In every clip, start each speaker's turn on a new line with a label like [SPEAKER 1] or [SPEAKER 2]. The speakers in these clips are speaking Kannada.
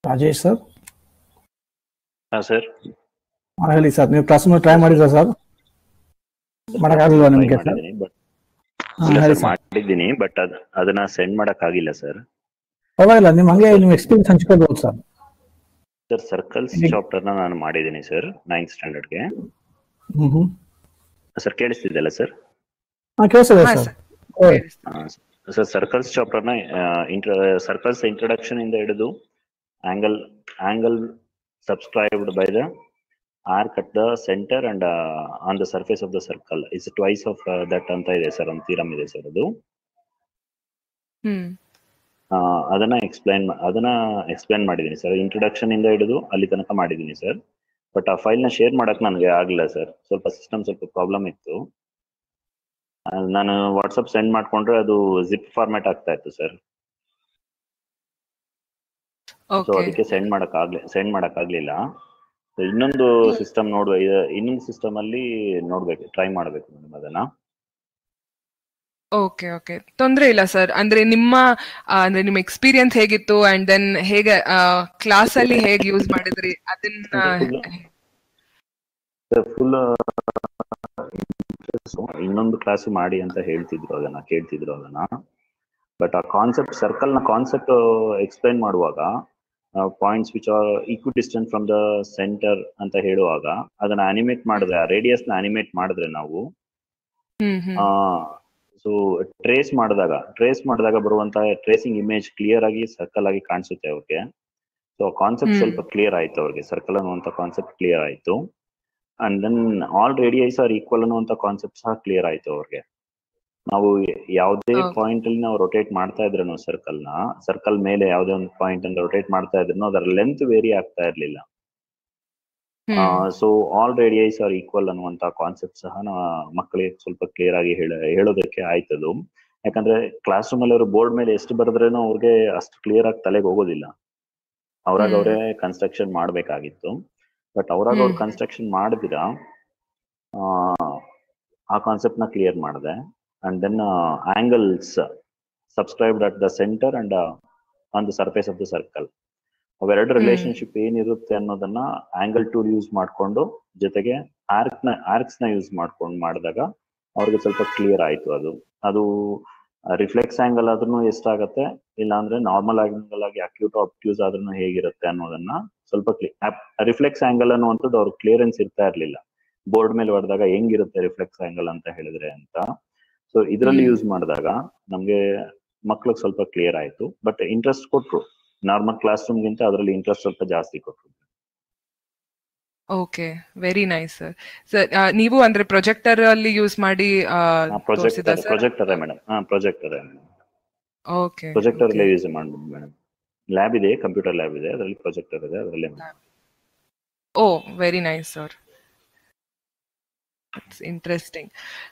[SPEAKER 1] ರಾಜೇಶ್ ಸರ್
[SPEAKER 2] ಹಾ ಸರ್
[SPEAKER 1] ಹಾಂ ಹೇಳಿ ಸರ್ ನೀವು ಕ್ಲಾಸ್ ರೂಮ್ ಟ್ರೈ ಮಾಡಿದ್ರಾ ಸರ್ ಮಾಡೋಕ್ಕಾಗಲ್ವಾ ನಿಮಗೆ ಸರ್
[SPEAKER 2] ಮಾಡಿದ್ದೀನಿ ಬಟ್
[SPEAKER 1] ಹಾಂ
[SPEAKER 2] ಇಲ್ಲ
[SPEAKER 1] ಹೇಳಿ
[SPEAKER 2] ಸರ್
[SPEAKER 1] ಸರ್
[SPEAKER 2] ಮಾಡಿದ್ದೀನಿ ಬಟ್ ಅದ್ ಅದನ್ನ ಸೆಂಡ್ ಮಾಡಕ್ ಆಗಿಲ್ಲ ಸರ್
[SPEAKER 1] ಪರವಾಗಿಲ್ಲ ನಿಮ್ಮ ಹಂಗೆ ನಿಮ್ಮ ಎಕ್ಸ್ಪೀರಿಯನ್ಸ್ ಹಂಚ್ಕೋಬಹುದು ಸರ್
[SPEAKER 2] ಸರ್ ಸರ್ಕಲ್ಸ್
[SPEAKER 1] ಇಲ್ಲಿ-
[SPEAKER 2] ಚಾಪ್ಟರ್ ನ ನಾನು ಮಾಡಿದ್ದೀನಿ ಸರ್ ನೈನ್ತ್ ಸ್ಟ್ಯಾಂಡರ್ಡ್ಗೆ
[SPEAKER 1] ಹ್ಞೂ ಹ್ಞೂ
[SPEAKER 2] ಸರ್ ಕೇಳಿಸ್ತಿದ್ದಲ್ಲ ಸರ್
[SPEAKER 1] ಹಾಂ ಕೇಳಿಸ್ತದೆ
[SPEAKER 3] ಹಾ
[SPEAKER 1] ಸರ್
[SPEAKER 3] ಸರ್
[SPEAKER 1] ಹೇಳಿ
[SPEAKER 2] ಸರ್ ಸರ್ಕಲ್ಸ್ ಚಾಪ್ಟರ್ ನ ಸರ್ಕಲ್ಸ್ ಇಂಟ್ರೊಡಕ್ಷನ್ ಇಂದ ಹಿಡಿದು angle angle subscribed by the arc at the centre and on the surface of the circle is twice of that ಅಂತ ಇದೆ ಸರ್ ಒಂದು ಥೀರಮ್ ಇದೆ ಸರ್ ಅದು
[SPEAKER 3] ಹ್ಮ್
[SPEAKER 2] ಆ, ಅದನ್ನ ಎಕ್ಸ್ಪ್ಲೈನ್ ಅದನ್ನ ಎಕ್ಸ್ಪ್ಲೈನ್ ಮಾಡಿದ್ದೀನಿ ಸರ್ ಇಂಟ್ರೊಡಕ್ಷನ್ ಇಂದ ಹಿಡಿದು ಅಲ್ಲಿ ತನಕ ಮಾಡಿದ್ದೀನಿ ಸರ್ ಬಟ್ ಆ ಫೈಲ್ ನ ಶೇರ್ ಮಾಡಕ್ ನನಗೆ ಆಗಿಲ್ಲ ಸರ್ ಸ್ವಲ್ಪ ಸಿಸ್ಟಮ್ ಸ್ವಲ್ಪ ಪ್ರಾಬ್ಲಮ್ ಇತ್ತು ಆ, ನಾನು ವಾಟ್ಸಪ್ ಸೆಂಡ್ ಮಾಡ್ಕೊಂಡ್ರೆ ಅದು ಜಿಪ್ ಫಾರ್ಮ್ಯಾಟ್ ಆಗ್ತಾ ಇತ್ತು ಸರ್ ಸೊ
[SPEAKER 3] ಓಕೆ
[SPEAKER 2] ಅದಕ್ಕೆ ಸೆಂಡ್ ಮಾಡಕ್ ಆಗ್ಲಿ ಸೆಂಡ್ ಮಾಡಕ್ ಆಗ್ಲಿಲ್ಲ So, ಇನ್ನೊಂದು ಸಿಸ್ಟಮ್ ನೋಡುವ ಇದು- ಇನ್ನೊಂದು ಸಿಸ್ಟಮ್ ಅಲ್ಲಿ ನೋಡ್ಬೇಕು ಟ್ರೈ ಮಾಡ್ಬೇಕು ಮೇಡಮ್ ಅದನ್ನ
[SPEAKER 3] ಓಕೆ ಓಕೆ ತೊಂದ್ರೆ ಇಲ್ಲ ಸರ್ ಅಂದ್ರೆ ನಿಮ್ಮ ಆ, ಅಂದ್ರೆ ನಿಮ್ಮ ಎಕ್ಸ್ಪೀರಿಯನ್ಸ್ ಹೇಗಿತ್ತು ಅಂಡ್ ದೆನ್ ಹೇಗೆ ಕ್ಲಾಸ್ ಅಲ್ಲಿ ಹೇಗೆ ಯೂಸ್ ಮಾಡಿದ್ರಿ ಅದನ್ನ
[SPEAKER 2] ಫುಲ್ ಇನ್ನೊಂದು ಕ್ಲಾಸ್ ಮಾಡಿ ಅಂತ ಹೇಳ್ತಿದ್ರು ಅದನ್ನ ಕೇಳ್ತಿದ್ರು ಅದನ್ನ ಬಟ್ ಆ ಕಾನ್ಸೆಪ್ಟ್ ಸರ್ಕಲ್ ನ ಕಾನ್ಸೆಪ್ಟ್ ಎಕ್ಸ್ಪ್ಲೈನ್ ಮಾಡುವಾಗ points which are equidistant from the centre ಅಂತ ಹೇಳುವಾಗ ಅದನ್ನ ಅನಿಮೇಟ್ ಮಾಡಿದ್ರೆ ರೇಡಿಯಸ್ ನ ಅನಿಮೇಟ್ ಮಾಡಿದ್ರೆ ನಾವು
[SPEAKER 3] ಹ್ಮ್ ಹ್ಮ್
[SPEAKER 2] ಸೊ ಟ್ರೇಸ್ ಮಾಡಿದಾಗ ಟ್ರೇಸ್ ಮಾಡಿದಾಗ ಬರುವಂತಹ ಟ್ರೇಸಿಂಗ್ ಇಮೇಜ್ ಕ್ಲಿಯರ್ ಆಗಿ ಸರ್ಕಲ್ ಆಗಿ ಕಾಣಿಸುತ್ತೆ ಅವ್ರಿಗೆ ಸೊ ಕಾನ್ಸೆಪ್ಟ್
[SPEAKER 3] ಹ್ಮ್.
[SPEAKER 2] ಸ್ವಲ್ಪ ಕ್ಲಿಯರ್ ಆಯ್ತು ಅವ್ರಿಗೆ ಸರ್ಕಲ್ ಅನ್ನುವಂಥ ಕಾನ್ಸೆಪ್ಟ್ ಕ್ಲಿಯರ್ ಆಯ್ತು and then all radii are equal ಅನ್ನುವಂಥ ಕಾನ್ಸೆಪ್ಟ್ ಸಹ ಕ್ಲಿಯರ್ ಆಯ್ತು ಅವ್ರಿಗೆ ನಾವು ಯಾವುದೇ
[SPEAKER 3] Okay.
[SPEAKER 2] ಪಾಯಿಂಟ್ ಅಲ್ಲಿ ನಾವು ರೊಟೇಟ್ ಮಾಡ್ತಾ ಇದ್ರು ಸರ್ಕಲ್ ನ ಸರ್ಕಲ್ ಮೇಲೆ ಯಾವುದೇ ಒಂದು ಪಾಯಿಂಟ್ ಅನ್ನು ರೊಟೇಟ್ ಮಾಡ್ತಾ ಇದ್ರು ಅದರ ಲೆಂತ್ ವೇರಿ ಆಗ್ತಾ ಇರ್ಲಿಲ್ಲ
[SPEAKER 3] hmm
[SPEAKER 2] so all radii are equal ಅನ್ನುವಂತ ಕಾನ್ಸೆಪ್ಟ್ ಸಹ ನಾ ಮಕ್ಕಳಿಗೆ ಸ್ವಲ್ಪ ಕ್ಲಿಯರ್ ಆಗಿ ಹೇಳ ಹೇಳೋದಕ್ಕೆ ಆಯ್ತದು ಯಾಕಂದ್ರೆ ಕ್ಲಾಸ್ ರೂಮ್ ಅಲ್ಲಿ ಅವರು ಬೋರ್ಡ್ ಮೇಲೆ ಎಷ್ಟು ಬರೆದ್ರೇನು ಅವ್ರಿಗೆ ಅಷ್ಟು ಕ್ಲಿಯರ್ ಆಗಿ ತಲೆಗೆ ಹೋಗೋದಿಲ್ಲ ಅವ್ರಾಗ
[SPEAKER 3] ಹ್ಮ್.
[SPEAKER 2] ಅವರೇ ಕನ್ಸ್ಟ್ರಕ್ಷನ್ ಮಾಡ್ಬೇಕಾಗಿತ್ತು ಬಟ್ ಅವ್ರಾಗ ಅವ್ರು
[SPEAKER 3] ಹ್ಮ್.
[SPEAKER 2] ಕನ್ಸ್ಟ್ರಕ್ಷನ್ ಮಾಡಿದಿರ ಆ ಕಾನ್ಸೆಪ್ಟ್ ನ ಕ್ಲಿಯರ್ ಮಾಡಿದೆ and then angles subscribed at the centre and on the surface of the circle ಅವೆರಡು
[SPEAKER 3] ಹ್ಮ್.
[SPEAKER 2] ರಿಲೇಶನ್ಶಿಪ್ ಏನಿರುತ್ತೆ ಅನ್ನೋದನ್ನ ಆಂಗಲ್ ಟೂಲ್ ಯೂಸ್ ಮಾಡ್ಕೊಂಡು ಜೊತೆಗೆ ಆರ್ಕ್ ನ ಆರ್ಕ್ಸ್ ನ ಯೂಸ್ ಮಾಡ್ಕೊಂಡು ಮಾಡಿದಾಗ ಅವ್ರಿಗೆ ಸ್ವಲ್ಪ ಕ್ಲಿಯರ್ ಆಯ್ತು ಅದು ಅದು ರಿಫ್ಲೆಕ್ಸ್ ಆಂಗಲ್ ಆದ್ರೂ ಎಷ್ಟಾಗತ್ತೆ ಇಲ್ಲ ಅಂದ್ರೆ ನಾರ್ಮಲ್ ಆಂಗಲ್ ಆಗಿ ಅಕ್ಯೂಟ್ ಆಪ್ಟ್ಯೂಸ್ ಆದ್ರೂ ಹೇಗಿರುತ್ತೆ ಅನ್ನೋದನ್ನ ಸ್ವಲ್ಪ ರಿಫ್ಲೆಕ್ಸ್ ಆಂಗಲ್ ಅನ್ನುವಂಥದ್ದು ಅವ್ರ ಕ್ಲಿಯರೆನ್ಸ್ ಇರ್ತಾ ಇರ್ಲಿಲ್ಲ ಬೋರ್ಡ್ ಮೇಲೆ ಹೊಡೆದಾಗ ಹೆಂಗಿರುತ್ತೆ ರಿಫ್ಲೆಕ್ಸ್ ಆಂಗಲ್ ಅಂತ ಹೇಳಿದ್ರೆ ಅಂತ ಸೊ ಇದರಲ್ಲಿ
[SPEAKER 3] ಹ್ಮ್.
[SPEAKER 2] ಯೂಸ್ ಮಾಡಿದಾಗ ನಮ್ಗೆ ಮಕ್ಳಿಗೆ ಸ್ವಲ್ಪ ಕ್ಲಿಯರ್ ಆಯ್ತು ಬಟ್ ಇಂಟ್ರೆಸ್ಟ್ ಕೊಟ್ರು ನಾರ್ಮಲ್ ಕ್ಲಾಸ್ ರೂಮ್ಗಿಂತ ಅದರಲ್ಲಿ ಇಂಟ್ರೆಸ್ಟ್ ಸ್ವಲ್ಪ ಜಾಸ್ತಿ ಕೊಟ್ರು
[SPEAKER 3] okay very nice sir sir ನೀವು ಅಂದ್ರೆ ಪ್ರೊಜೆಕ್ಟರ್ ಅಲ್ಲಿ ಯೂಸ್ ಮಾಡಿ
[SPEAKER 2] ಪ್ರೊಜೆಕ್ಟರ್
[SPEAKER 3] ತೋರಿಸಿದ ಸರ್
[SPEAKER 2] ಪ್ರೊಜೆಕ್ಟರ್ ಮೇಡಮ್ ಹಾ ಪ್ರೊಜೆಕ್ಟರ್
[SPEAKER 3] ಓಕೆ
[SPEAKER 2] ಪ್ರೊಜೆಕ್ಟರ್ ಅಲ್ಲೇ ಯೂಸ್ ಮಾಡ್ಬೋದು ಮೇಡಮ್ ಲ್ಯಾಬ್ ಇದೆ ಕಂಪ್ಯೂಟರ್ ಲ್ಯಾಬ್ ಇದೆ ಅದರಲ್ಲಿ ಪ್ರೊಜೆಕ್ಟರ್ ಇದೆ ಅದರಲ್ಲೇ
[SPEAKER 3] oh very nice sir it's interesting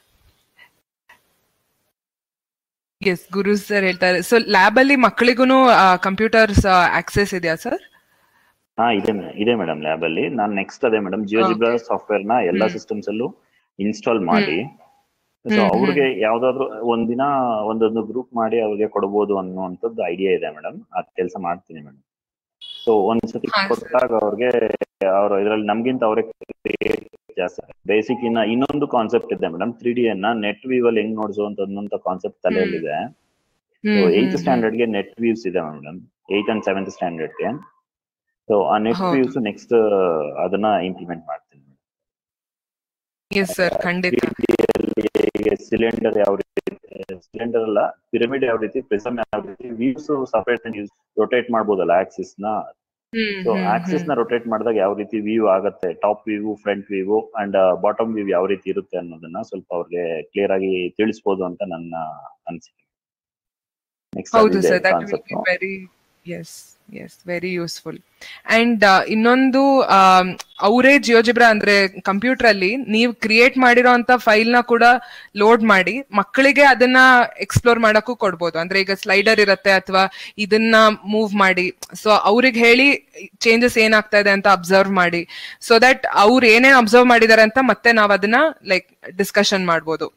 [SPEAKER 3] yes Guru sir ಹೇಳ್ತಾರೆ ಸೊ ಲ್ಯಾಬ್ ಅಲ್ಲಿ ಮಕ್ಕಳಿಗೂ ಕಂಪ್ಯೂಟರ್ಸ್ ಆಕ್ಸೆಸ್ ಇದೆಯಾ ಸರ್
[SPEAKER 2] ಹಾ ಇದೆ ಮೇಡಮ್ ಇದೆ ಮೇಡಮ್ ಲ್ಯಾಬ್ ಅಲ್ಲಿ ನಾನು ನೆಕ್ಸ್ಟ್ ಅದೇ ಮೇಡಮ್ ಜಿಯೋಜಿಬ್ರಾ ಸಾಫ್ಟ್ವೇರ್ ನ ಎಲ್ಲಾ
[SPEAKER 3] ಹ್ಮ್.
[SPEAKER 2] ಸಿಸ್ಟಮ್ಸ್ ಅಲ್ಲೂ ಇನ್ಸ್ಟಾಲ್ ಮಾಡಿ ಸೊ
[SPEAKER 3] ಹ್ಮ್,
[SPEAKER 2] ಅವ್ರಿಗೆ ಯಾವ್ದಾದ್ರು ಒಂದಿನ ಒಂದೊಂದು ಗ್ರೂಪ್ ಮಾಡಿ ಅವ್ರಿಗೆ ಕೊಡ್ಬೋದು ಅನ್ನುವಂಥದ್ದು ಐಡಿಯಾ ಇದೆ ಮೇಡಮ್ ಆ ಕೆಲಸ ಮಾಡ್ತೀನಿ ಮೇಡಮ್ ಸೊ ಒಂದ್ಸತಿ
[SPEAKER 3] ಹಾ, sir.
[SPEAKER 2] ಕೊಟ್ಟಾಗ ಅವ್ರಿಗೆ ಅವ್ರು ಇದ್ರಲ್ಲಿ ನಮ್ಗಿಂತ ಅವರೇ ಜಾಸ್ತಿ ಬೇಸಿಕ್ ಇನ್ನ ಇನ್ನೊಂದು ಕಾನ್ಸೆಪ್ಟ್ ಇದೆ ಮೇಡಮ್ ತ್ರೀ ಡಿ ಅನ್ನ ನೆಟ್ ವ್ಯೂ ಅಲ್ಲಿ ಹೆಂಗ್ ನೋಡಿಸುವಂತ ಕಾನ್ಸೆಪ್ಟ್ ತಲೆಯಲ್ಲಿದೆ ಸೊ ಏಯ್ತ್ ಸ್ಟ್ಯಾಂಡರ್ಡ್ ಗೆ ನೆಟ್ ವ್ಯೂಸ್ ಇದೆ madam eighth and seventh standard ಗೆ ಸೊ ಆ ನೆಟ್
[SPEAKER 3] ಹೌದು.
[SPEAKER 2] ವ್ಯೂಸ್ ನೆಕ್ಸ್ಟ್ ಅದನ್ನ ಇಂಪ್ಲಿಮೆಂಟ್ ಮಾಡ್ತೀನಿ
[SPEAKER 3] ಎಸ್ ಸರ್ ಖಂಡಿತ
[SPEAKER 2] ಸಿಲಿಂಡರ್ ಯಾವ ರೀತಿ ಸಿಲಿಂಡರ್ ಅಲ್ಲ ಪಿರಮಿಡ್ ಯಾವ ರೀತಿ ಪ್ರಿಸಮ್ ಯಾವ ರೀತಿ ವ್ಯೂಸ್ ಸಪರೇಟ್ ಯೂಸ್ ರೊಟೇಟ್ ಮಾಡ್ಬೋದಲ್ಲ ಆಕ್ಸಿಸ್ ನ
[SPEAKER 3] ಹ್ಮ್,
[SPEAKER 2] ಸೊ
[SPEAKER 3] ಹ್ಮ್,
[SPEAKER 2] ಆಕ್ಸಿಸ್
[SPEAKER 3] ಹ್ಮ್.
[SPEAKER 2] ನ ರೊಟೇಟ್ ಮಾಡಿದಾಗ ಯಾವ ರೀತಿ ವ್ಯೂ ಆಗುತ್ತೆ top view front view and bottom view ಯಾವ ರೀತಿ ಇರುತ್ತೆ ಅನ್ನೋದನ್ನ ಸ್ವಲ್ಪ ಅವ್ರಿಗೆ ಕ್ಲಿಯರ್ ಆಗಿ ತಿಳಿಸ್ಬೋದು ಅಂತ ನನ್ನ ಅನಿಸಿಕೆ ನೆಕ್ಸ್ಟ್
[SPEAKER 3] ಹೌದು
[SPEAKER 2] ಅದಿದೆ
[SPEAKER 3] sir that will
[SPEAKER 2] concept
[SPEAKER 3] be very yes yes very useful and ಇನ್ನೊಂದು ಅವರೇ ಜಿಯೋಜಿಬ್ರಾ ಅಂದ್ರೆ ಕಂಪ್ಯೂಟರ್ ಅಲ್ಲಿ ನೀವು ಕ್ರಿಯೇಟ್ ಮಾಡಿರೋಂತ ಫೈಲ್ ನ ಕೂಡ ಲೋಡ್ ಮಾಡಿ ಮಕ್ಕಳಿಗೆ ಅದನ್ನ ಎಕ್ಸ್ಪ್ಲೋರ್ ಮಾಡಕ್ಕೂ ಕೊಡ್ಬೋದು ಅಂದ್ರೆ ಈಗ ಸ್ಲೈಡರ್ ಇರುತ್ತೆ ಅಥವಾ ಇದನ್ನ ಮೂವ್ ಮಾಡಿ ಸೊ ಅವ್ರಿಗೆ ಹೇಳಿ ಚೇಂಜಸ್ ಏನಾಗ್ತಾ ಇದೆ ಅಂತ ಅಬ್ಸರ್ವ್ ಮಾಡಿ ಸೊ ದಟ್ ಅವ್ರು ಏನೇನ್ ಅಬ್ಸರ್ವ್ ಮಾಡಿದಾರೆ ಅಂತ ಮತ್ತೆ ನಾವ್ ಅದನ್ನ ಲೈಕ್ ಡಿಸ್ಕಷನ್ ಮಾಡ್ಬೋದು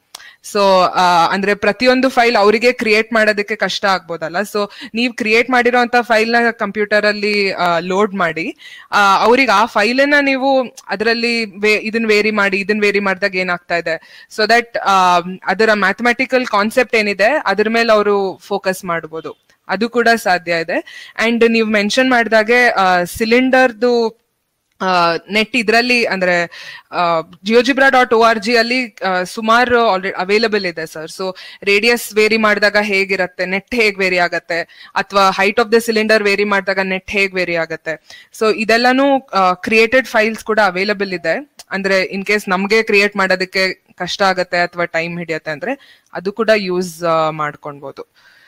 [SPEAKER 3] ಸೊ ಅಂದ್ರೆ ಪ್ರತಿಯೊಂದು ಫೈಲ್ ಅವರಿಗೆ ಕ್ರಿಯೇಟ್ ಮಾಡೋದಕ್ಕೆ ಕಷ್ಟ ಆಗ್ಬೋದಲ್ಲ ಸೊ ನೀವು ಕ್ರಿಯೇಟ್ ಮಾಡಿರೋಂತ ಫೈಲ್ ನ ಕಂಪ್ಯೂಟರ್ ಅಲ್ಲಿ ಲೋಡ್ ಮಾಡಿ ಅವ್ರಿಗೆ ಆ ಫೈಲನ್ನ ನೀವು ಅದರಲ್ಲಿ ಇದನ್ನ ವೇರಿ ಮಾಡಿ ಇದನ್ನ ವೇರಿ ಮಾಡಿದಾಗ ಏನಾಗ್ತಾ ಇದೆ ಸೊ ದಟ್ ಅದರ ಮ್ಯಾಥಮೆಟಿಕಲ್ ಕಾನ್ಸೆಪ್ಟ್ ಏನಿದೆ ಅದ್ರ ಮೇಲೆ ಅವರು ಫೋಕಸ್ ಮಾಡ್ಬೋದು ಅದು ಕೂಡ ಸಾಧ್ಯ ಇದೆ ಅಂಡ್ ನೀವು ಮೆನ್ಷನ್ ಮಾಡಿದಾಗೆ ಸಿಲಿಂಡರ್ದು ನೆಟ್ ಇದರಲ್ಲಿ ಅಂದ್ರೆ GeoGebra dot O R G ಅಲ್ಲಿ ಸುಮಾರು ಆಲ್ರೆಡಿ ಅವೈಲಬಲ್ ಇದೆ ಸರ್ ಸೊ ರೇಡಿಯಸ್ ವೇರಿ ಮಾಡಿದಾಗ ಹೇಗಿರುತ್ತೆ ನೆಟ್ ಹೇಗ್ ವೇರಿ ಆಗತ್ತೆ ಅಥವಾ height of the cylinder vary ಮಾಡಿದಾಗ ನೆಟ್ ಹೇಗ್ ವೇರಿ ಆಗತ್ತೆ ಸೊ ಇದೆಲ್ಲಾನು ಕ್ರಿಯೇಟೆಡ್ ಫೈಲ್ಸ್ ಕೂಡ ಅವೈಲಬಲ್ ಇದೆ ಅಂದ್ರೆ ಇನ್ ಕೇಸ್ ನಮ್ಗೆ ಕ್ರಿಯೇಟ್ ಮಾಡೋದಕ್ಕೆ ಕಷ್ಟ ಆಗತ್ತೆ ಅಥವಾ ಟೈಮ್ ಹಿಡಿಯತ್ತೆ ಅಂದ್ರೆ ಅದು ಕೂಡ ಯೂಸ್ ಮಾಡ್ಕೊಳ್ಬಹುದು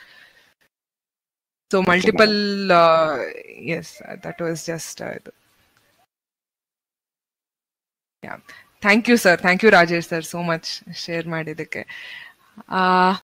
[SPEAKER 3] so multiple yes that was just ಇದು thank you sir thank you Rajesh sir so much share ಮಾಡಿದ್ದಕ್ಕೆ